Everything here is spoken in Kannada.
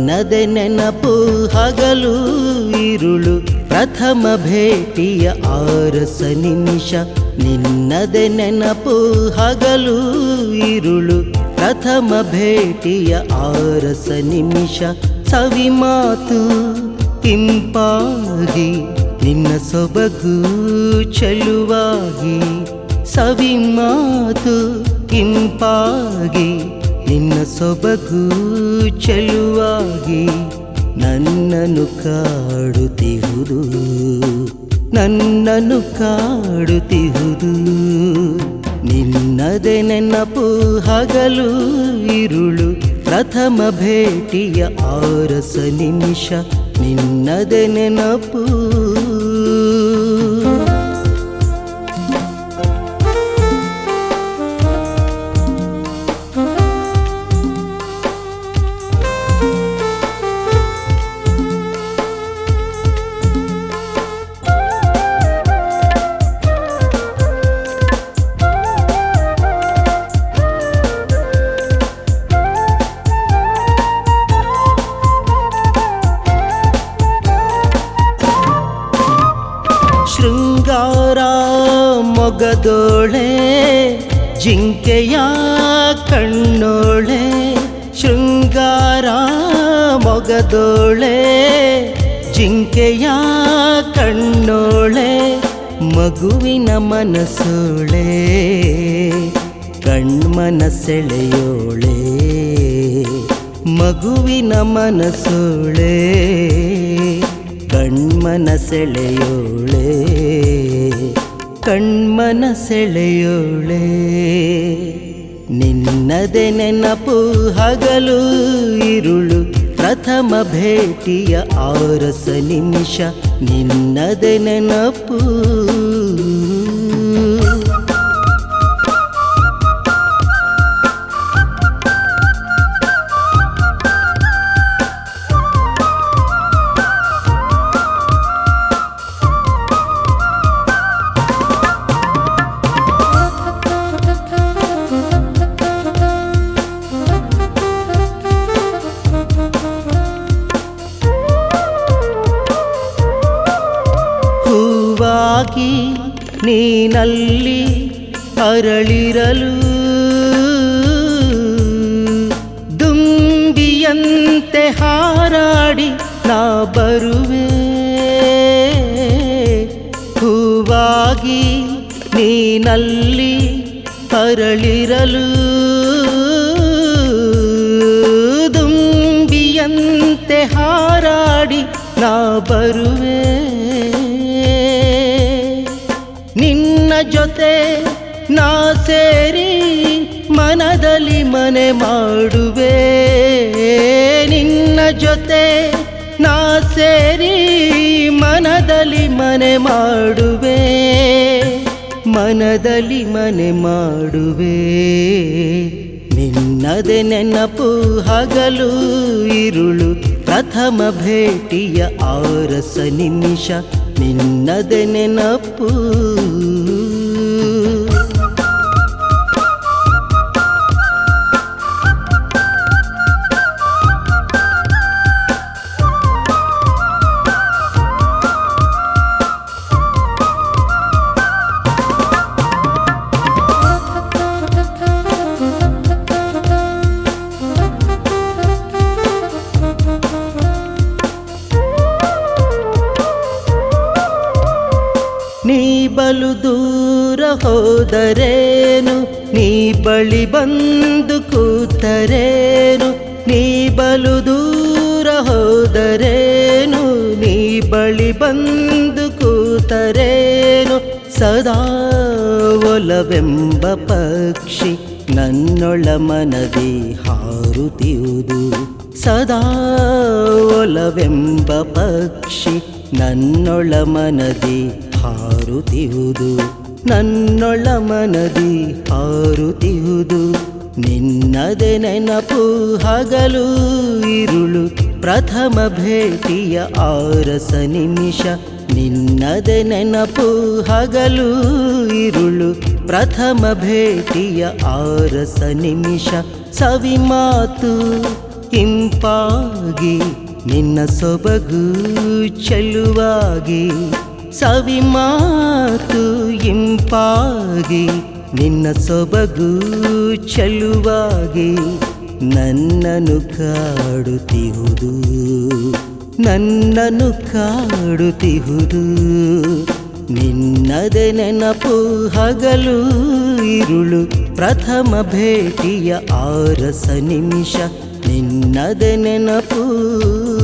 ನಿನ್ನದೆ ನೆನಪು ಹಗಲು ಇರುಳು ಪ್ರಥಮ ಭೇಟಿಯ ಆರಸ ನಿಮಿಷ ನಿನ್ನದೆ ನೆನಪು ಹಗಲು ಇರುಳು ಪ್ರಥಮ ಭೇಟಿಯ ಆರಸ ನಿಮಿಷ ಸವಿ ಮಾತು ಇಂಪಾಗಿ ನಿನ್ನ ಸೊಬಗು ಚೆಲುವಾಗಿ ಸವಿ ಮಾತು ಇಂಪಾಗಿ ನಿನ್ನ ಸೊಬಗು ಚೆಲುವಾಗಿ ನನ್ನನ್ನು ಕಾಡುತ್ತಿಹುದು ನನ್ನನ್ನು ಕಾಡುತ್ತಿಹುದು ನಿನ್ನದೆ ನೆನಪು ಹಗಲು ಇರುಳು ಪ್ರಥಮ ಭೇಟಿಯ ಆರಸ ನಿಮಿಷ ನಿನ್ನದೆ ನೆನಪು ಶೃಂಗಾರ ಮೊಗದೋಳೆ ಜಿಂಕೆಯ ಕಣ್ಣೋಳೆ ಶೃಂಗಾರ ಮೊಗದೋಳೆ ಜಿಂಕೆಯ ಕಣ್ಣೋಳೆ ಮಗುವಿನ ಮನಸ್ಸೋಳೆ ಕಣ್ಮನ ಸೆಳೆಯೋಳೆ ಮಗುವಿನ ಮನಸ್ಸೋಳೆ ಕಣ್ಮನ ಸೆಳೆಯೋಳೆ ಕಣ್ಮನ ಸೆಳೆಯೋಳೆ ನಿನ್ನದೆ ನೆನಪು ಹಗಲು ಇರುಳು ಪ್ರಥಮ ಭೇಟಿಯ ಆರಸ ನಿಮಿಷ ನಿನ್ನದೆ ನೆನಪು ಹೂವಾಗಿ ನೀನಲ್ಲಿ ಅರಳಿರಲು ದುಂಬಿಯಂತೆ ಹಾರಾಡಿ ನಾ ಬರುವೆ ಹೂವಾಗಿ ನೀನಲ್ಲಿ ಅರಳಿರಲು ದುಂಬಿಯಂತೆ ಹಾರಾಡಿ ನಾ ಬರುವೆ ನಿನ್ನ ಜೊತೆ ನಾ ಸೇರಿ ಮನದಲ್ಲಿ ಮನೆ ಮಾಡುವೆ ನಿನ್ನ ಜೊತೆ ನಾ ಸೇರಿ ಮನದಲ್ಲಿ ಮನೆ ಮಾಡುವೆ ಮನದಲ್ಲಿ ಮನೆ ಮಾಡುವೆ ನಿನ್ನದೆ ನೆನಪು ಹಗಲು ಇರುಳು ಪ್ರಥಮ ಭೇಟಿಯ ಆರಸ ನಿಮಿಷ ನಿನ್ನದೆ ನೆನಪು ನೀ ಬಲು ದೂರ ಹೋದರೇನು ನೀ ಬಳಿ ಬಂದು ಕೂತರೇನು ನೀ ಬಲು ದೂರ ಹೋದರೇನು ನೀ ಬಳಿ ಬಂದು ಕೂತರೇನು ಸದಾ ಒಲವೆಂಬ ಪಕ್ಷಿ ನನ್ನೊಳ ಮನದಿ ಹಾರುತ್ತಿಯುವುದು ಸದಾ ಒಲವೆಂಬ ಪಕ್ಷಿ ನನ್ನೊಳ ಮನದಿ ಹಾರುತ್ತಿಹುದು ನನ್ನೊಳ ಮನದಿ ಹಾರುತ್ತಿಹುದು ನಿನ್ನದೆ ನೆನಪು ಹಗಲು ಇರುಳು ಪ್ರಥಮ ಭೇಟಿಯ ಆರಸ ನಿಮಿಷ ನಿನ್ನದೆ ನೆನಪು ಹಗಲು ಇರುಳು ಪ್ರಥಮ ಭೇಟಿಯ ಆರಸ ನಿಮಿಷ ಸವಿ ಮಾತು ಇಂಪಾಗಿ ನಿನ್ನ ಸೊಬಗು ಚೆಲುವಾಗಿ ಸವಿ ಮಾತು ಇಂಪಾಗಿ ನಿನ್ನ ಸೊಬಗು ಚೆಲುವಾಗಿ ನನ್ನನ್ನು ಕಾಡುತ್ತಿಹುದು ನನ್ನನ್ನು ಕಾಡುತ್ತಿಹುದು ನಿನ್ನದೆ ನೆನಪು ಹಗಲು ಇರುಳು ಪ್ರಥಮ ಭೇಟಿಯ ಆರಸ ನಿಮಿಷ ನಿನ್ನದೆ ನೆನಪು